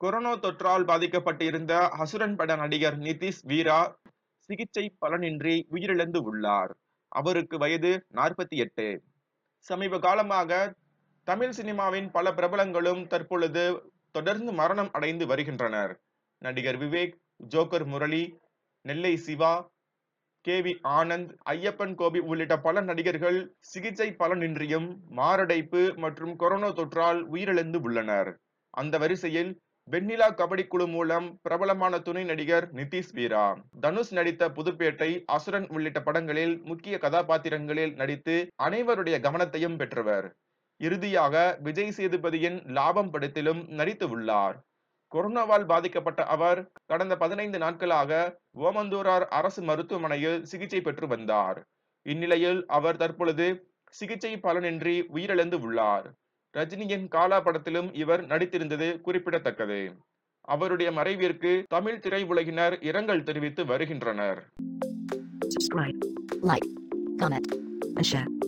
Corona தொற்றால் பாதிக்கப்பட்டிருந்த அசுரன் பட நடிகர் நிதிஷ் வீரா சிகிச்சை பலனின்றி உயிரிழந்து உள்ளார் அவருக்கு வயது நாற்பத்தி எட்டு சமீப காலமாக தமிழ் சினிமாவின் பல பிரபலங்களும் தற்பொழுது தொடர்ந்து மரணம் அடைந்து வருகின்றனர் நடிகர் விவேக் ஜோக்கர் முரளி நெல்லை சிவா கே வி ஆனந்த் ஐயப்பன் கோபி உள்ளிட்ட பல நடிகர்கள் சிகிச்சை பலனின்றியும் மாரடைப்பு மற்றும் கொரோனா தொற்றால் உயிரிழந்து உள்ளனர் அந்த வரிசையில் வெண்ணிலா கபடி குழு மூலம் பிரபலமான துணை நடிகர் நிதிஷ் வீரா தனுஷ் நடித்த புதுப்பேட்டை அசுரன் உள்ளிட்ட படங்களில் முக்கிய கதாபாத்திரங்களில் நடித்து அனைவருடைய கவனத்தையும் பெற்றவர் இறுதியாக விஜய் சேதுபதியின் லாபம் படத்திலும் நடித்து உள்ளார் கொரோனாவால் பாதிக்கப்பட்ட அவர் கடந்த பதினைந்து நாட்களாக ஓமந்தூரார் அரசு மருத்துவமனையில் சிகிச்சை பெற்று வந்தார் இந்நிலையில் அவர் தற்பொழுது சிகிச்சை பலனின்றி உயிரிழந்து உள்ளார் ரஜினியின் காலா படத்திலும் இவர் நடித்திருந்தது குறிப்பிடத்தக்கது அவருடைய மறைவிற்கு தமிழ் திரையுலகினர் இரங்கல் தெரிவித்து வருகின்றனர் subscribe, like, comment, and share.